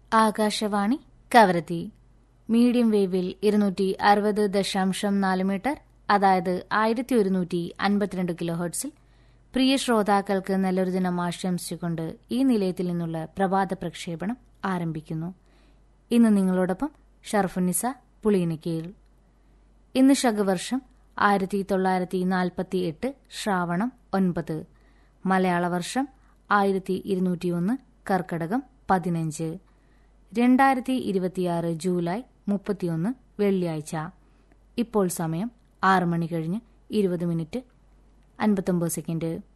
Akashvani Kavaratti medium വേവിൽ ഇരുന്നൂറ്റി അറുപത് ദശാംശം നാല് മീറ്റർ അതായത് ആയിരത്തി ഒരുന്നൂറ്റി അൻപത്തിരണ്ട് കിലോ ഹെർട്സിൽ പ്രിയ ശ്രോതാക്കൾക്ക് നല്ലൊരു ദിനം ആശംസിച്ചുകൊണ്ട് ഈ നിലയത്തിൽ നിന്നുള്ള പ്രഭാത പ്രക്ഷേപണം ആരംഭിക്കുന്നു ഇന്ന് നിങ്ങളോടൊപ്പം ഷർഫുനിസ പുളിയനിക്കയിൽ ഇന്ന് ശകവർഷം ആയിരത്തി തൊള്ളായിരത്തി നാൽപ്പത്തി എട്ട് ശ്രാവണം ഒൻപത് മലയാള വർഷം ആയിരത്തി ഇരുന്നൂറ്റിയൊന്ന് കർക്കടകം പതിനഞ്ച് രണ്ടായിരത്തി ഇരുപത്തിയാറ് ജൂലൈ മുപ്പത്തിയൊന്ന് വെള്ളിയാഴ്ച ഇപ്പോൾ സമയം ആറ് മണി കഴിഞ്ഞ് ഇരുപത് മിനിറ്റ് അൻപത്തൊമ്പത് സെക്കൻഡ്